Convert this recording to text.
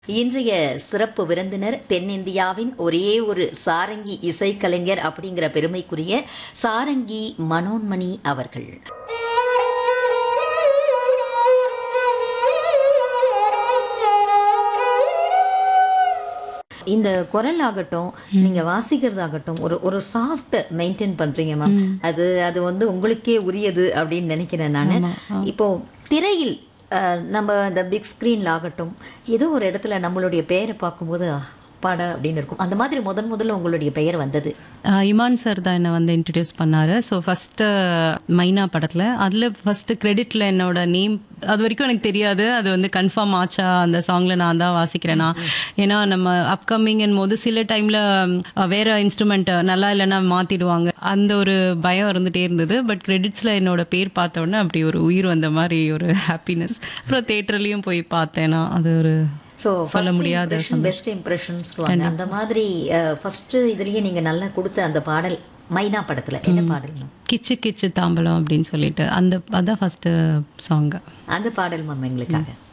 இன்றைய சிறப்பு விருந்தினர் தென்னிந்தியாவின் ஒரே ஒரு சாரங்கி இசைக்கலைஞர் அப்படிங்கிற பெருமைக்குரிய சாரங்கி மனோன்மணி அவர்கள் இந்த குரல் ஆகட்டும் நீங்க வாசிக்கிறதாகட்டும் ஒரு ஒரு சாஃப்ட் மெயின்டைன் பண்றீங்க மேம் அது அது வந்து உங்களுக்கே உரியது அப்படின்னு நினைக்கிறேன் நான் இப்போ திரையில் அஹ், நம்ம இந்த பிக் ஸ்க்ரீன்ல ஆகட்டும் ஏதோ ஒரு இடத்துல நம்மளுடைய பெயரை பார்க்கும்போது பாட அப்படின்னு இருக்கும் அந்த மாதிரி முதன் முதல்ல உங்களுடைய பெயர் வந்தது ஆஹ் இமான் சார் தான் என்னை வந்து இன்ட்ரடியூஸ் பண்ணாரு ஸோ ஃபஸ்ட்டு மைனா படத்தில் அதில் ஃபஸ்ட்டு கிரெடிட்டில் என்னோட நேம் அது வரைக்கும் எனக்கு தெரியாது அது வந்து கன்ஃபார்ம் ஆச்சா அந்த சாங்கில் நான் தான் வாசிக்கிறேனா ஏன்னா நம்ம அப்கமிங்கும் போது சில டைமில் வேற இன்ஸ்ட்ருமெண்ட் நல்லா இல்லைன்னா மாற்றிடுவாங்க அந்த ஒரு பயம் இருந்துகிட்டே இருந்தது பட் கிரெடிட்ஸில் என்னோட பேர் பார்த்த உடனே அப்படி ஒரு உயிர் வந்த மாதிரி ஒரு ஹாப்பினஸ் அப்புறம் தேட்டர்லேயும் போய் பார்த்தேன்னா அது ஒரு ஸோ சொல்ல முடியாத பெஸ்ட் இம்ப்ரெஷன் சொல்லுவாங்க அந்த மாதிரி ஃபர்ஸ்ட் இதுலயே நீங்க நல்லா கொடுத்த அந்த பாடல் மைனா படத்துல என்ன பாடல் ma'am? கிச்சு கிச்சு தாம்பலம் அப்படின்னு சொல்லிட்டு அந்த அதான் ஃபஸ்ட்டு சாங்கு அந்த பாடல் மேம் எங்களுக்காக